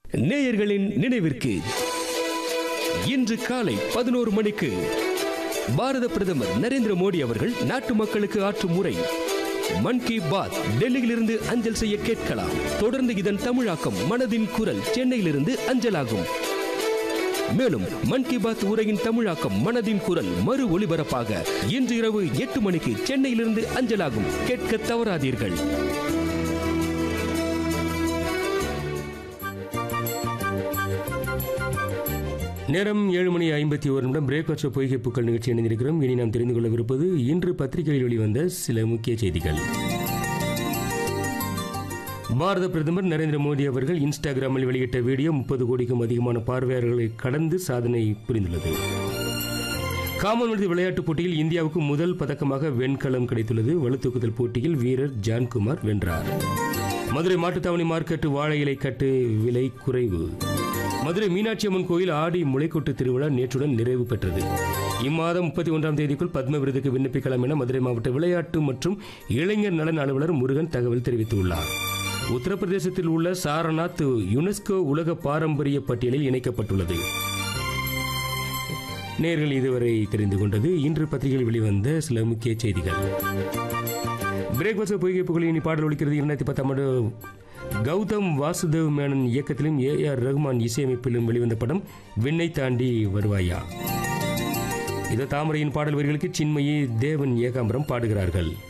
நேயர்களின் நினைவிற்கு இன்று காலை பதினோரு மணிக்கு பாரத பிரதமர் நரேந்திர மோடி அவர்கள் நாட்டு மக்களுக்கு ஆற்றும் உரை மன் கி பாத் டெல்லியிலிருந்து அஞ்சல் செய்ய கேட்கலாம் தொடர்ந்து இதன் தமிழாக்கம் மனதின் குரல் சென்னையிலிருந்து அஞ்சலாகும் மேலும் மன் கி பாத் உரையின் தமிழாக்கம் மனதின் குரல் மறு ஒளிபரப்பாக இன்று இரவு எட்டு மணிக்கு சென்னையிலிருந்து அஞ்சலாகும் கேட்க தவறாதீர்கள் நேரம் ஏழு மணி ஐம்பத்தி ஒரு நிமிடம் பிரேக்ஃபாஸ்ட் பொய்கை பூக்கள் நிகழ்ச்சி இணைந்திருக்கிறோம் இனி நாம் தெரிந்து கொள்ளவிருப்பது இன்று பத்திரிகையில் வெளிவந்த சில முக்கிய செய்திகள் பாரத பிரதமர் நரேந்திர மோடி அவர்கள் இன்ஸ்டாகிராமில் வெளியிட்ட வீடியோ முப்பது கோடிக்கும் அதிகமான பார்வையாளர்களை கடந்து சாதனை புரிந்துள்ளது காமன்வெல்த் விளையாட்டுப் போட்டியில் இந்தியாவுக்கு முதல் பதக்கமாக வெண்கலம் கிடைத்துள்ளது வலுத்தூக்குதல் போட்டியில் வீரர் ஜான்குமார் வென்றார் மதுரை மாட்டுத்தாவணி மார்க்கெட்டு வாழை இலை கட்டு விலை குறைவு மதுரை மீனாட்சி அம்மன் கோயில் ஆடி முளைக்கொட்டு திருவிழா நேற்றுடன் நிறைவு பெற்றது இம்மாதம் முப்பத்தி ஒன்றாம் தேதிக்குள் பத்ம விருதுக்கு விண்ணப்பிக்கலாம் என மதுரை மாவட்ட விளையாட்டு மற்றும் இளைஞர் நலன் அலுவலர் முருகன் தகவல் தெரிவித்துள்ளார் உத்தரப்பிரதேசத்தில் உள்ள சாரநாத் யுனெஸ்கோ உலக பாரம்பரிய பட்டியலில் இணைக்கப்பட்டுள்ளது நேர்கள் இதுவரை தெரிந்து கொண்டது இன்று பத்திரிகையில் வெளிவந்த சில முக்கிய செய்திகள் பிரேக்வாஸ்ட் பொய்கை புகழ் இனி பாடல் ஒழிக்கிறது இரண்டாயிரத்தி பத்தாம் ஆண்டு கௌதம் வாசுதேவ் மேனன் இயக்கத்திலும் ஏ ஆர் ரகுமான் இசையமைப்பிலும் வெளிவந்த படம் விண்ணை தாண்டி வருவாயா இது தாமரையின் பாடல் வரிகளுக்கு சின்மயி தேவன் ஏகாம்பரம் பாடுகிறார்கள்